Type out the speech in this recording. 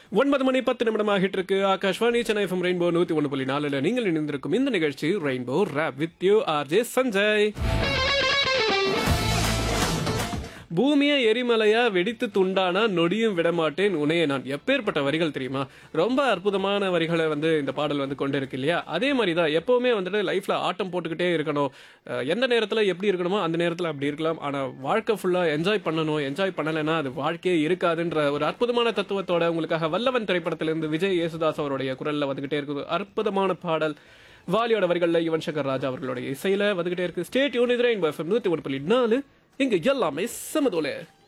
ஒன்பது மணி பத்து நிமிடம் ஆகிட்டு இருக்கு ஆகாஷ்வாணி சென்னை எஃப்எம் ரெயின்போ நூத்தி ஒன்று புள்ளி நாலுல நீங்கள் இணைந்திருக்கும் இந்த நிகழ்ச்சி rainbow rap with you R J Sanjay பூமியை எரிமலையா வெடித்து துண்டானா நொடியும் விடமாட்டேன் உனைய நான் எப்பேற்பட்ட வரிகள் தெரியுமா ரொம்ப அற்புதமான வரிகளை வந்து இந்த பாடல் வந்து கொண்டு இருக்கு இல்லையா அதே மாதிரி தான் எப்பவுமே வந்துட்டு லைஃப்ல ஆட்டம் போட்டுக்கிட்டே இருக்கணும் அஹ் எந்த நேரத்துல எப்படி இருக்கணுமோ அந்த நேரத்துல அப்படி இருக்கலாம் ஆனா வாழ்க்கை ஃபுல்லா என்ஜாய் பண்ணணும் என்ஜாய் பண்ணலைன்னா அது வாழ்க்கையே இருக்காதுன்ற ஒரு அற்புதமான தத்துவத்தோட உங்களுக்காக வல்லவன் திரைப்படத்திலிருந்து விஜய் யேசுதாஸ் அவருடைய குரல்ல வந்துகிட்டே இருக்குது அற்புதமான பாடல் வாலியோட வரிகளில் யுவன் சங்கர் ராஜா அவர்களுடைய இசையில வந்துகிட்டே இருக்கு ஸ்டேட் யூனிட் ரெயின்போ எஃப்எம் நூத்தி ஒரு புள்ளி நாலு இங்க எல்லாமே சமதோலே